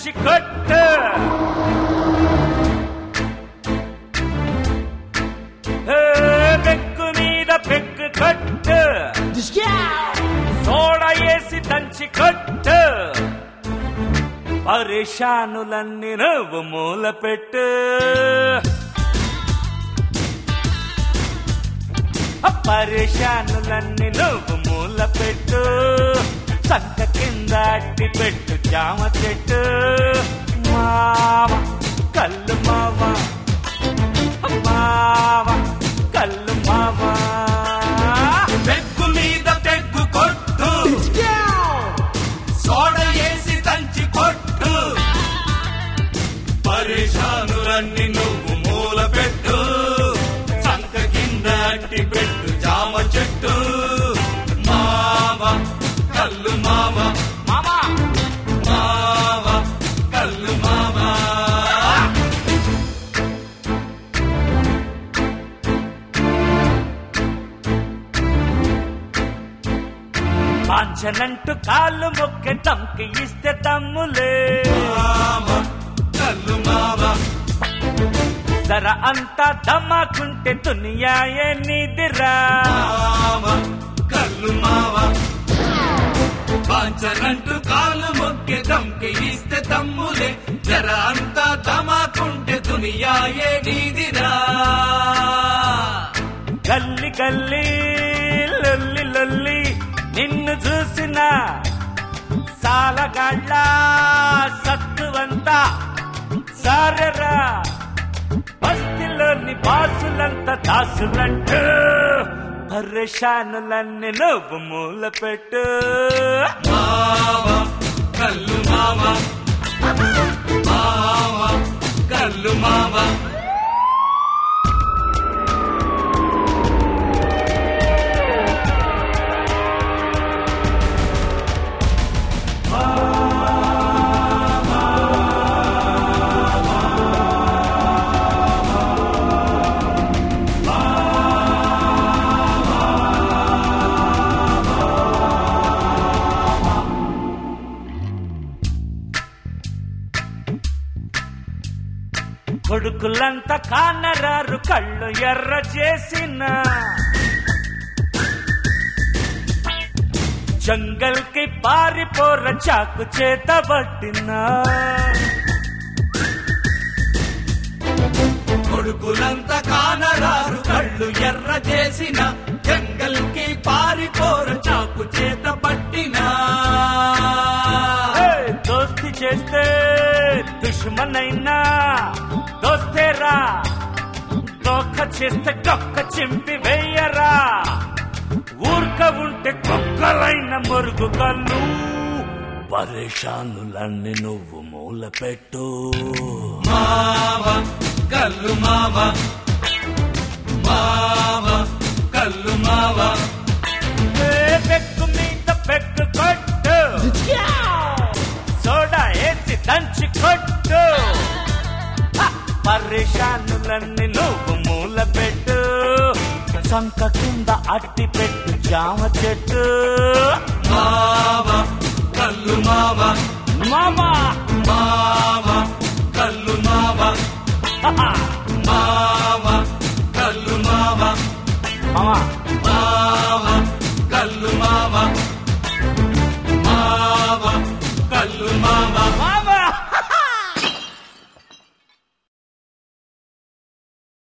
దంచి కొట్టు ఏ, పెక్కు మీద పెక్కు కొట్టు సోడా వేసి దంచి కొట్టు పరేషానులన్నీ నువ్వు మూల పెట్టు పరేషానులన్నీ నువ్వు మూల పెట్టు సంక కింద అట్టి పెట్టు జామ చెట్టు మావ కళ్ళు మావ మావ కళ్ళు మావ పెగ్గు మీద పెగ్గు కొట్టు సోడ వేసి దంచి కొట్టు పరేషానులన్నీ నువ్వు మూల పెట్టు సంక కింద అట్టి పెట్టు జామ చెట్టు మావ కల్లు మావ మామ మావ కల్లు మావ పాంచనంటూ కాళ్ళు మొక్కె తమ్కి ఇస్తే తమ్ములే మావ కల్లు మావ సర అంతా దమాకుంటే దునియాయే నిదిరా మావ కల్లు మావ వాంచనంటూ కాలు మొక్కె దమ్కి ఇస్తే తమ్ములే జర అంతా దమాకుంటే దునియాయే నీదిరా గల్లి గల్లి లొల్లి లొల్లి నిన్ను చూసిన సాలగాళ్ళ సత్తువంతా సారరా బస్తిలోని బాసులంతా దాసులంటూ పరేషానులన్నీ నువ్వు మూల పెట్టు మావ కల్లు మావ మావ కల్లు మావ కొడుకులంతా కానరారు కళ్ళు ఎర్ర చేసిన జంగల్ కి పారిపోర చాకు చేత పట్టినా కొడుకులంతా కానరారు కళ్ళు ఎర్ర చేసిన జంగల్ కి పారిపోర చాకు చేత పట్టినా ఏయ్, దోస్తి చేస్తే దుష్మన్ అయినా దోస్తేరా దోఖ చేస్తే డొక్క చింపి వెయ్యరా ఊర్క ఉంటే కుక్కలైన మురుగు కళ్ళు పరేషానులన్నీ నువ్వు మూల పెట్టు మావ కల్లు మావ మావ కల్లు మావ ఏ పెక్కు మీద పెక్కు కొట్టు సోడా వేసి దంచి కొట్టు హ! పరేషానులన్నీ నువ్వు మూల పెట్టు సంక కింద అట్టి పెట్టు జామ చెట్టు మావ కల్లు మావ మామా మావ కల్లు మావ హహ! మావ కల్లు మావ మామా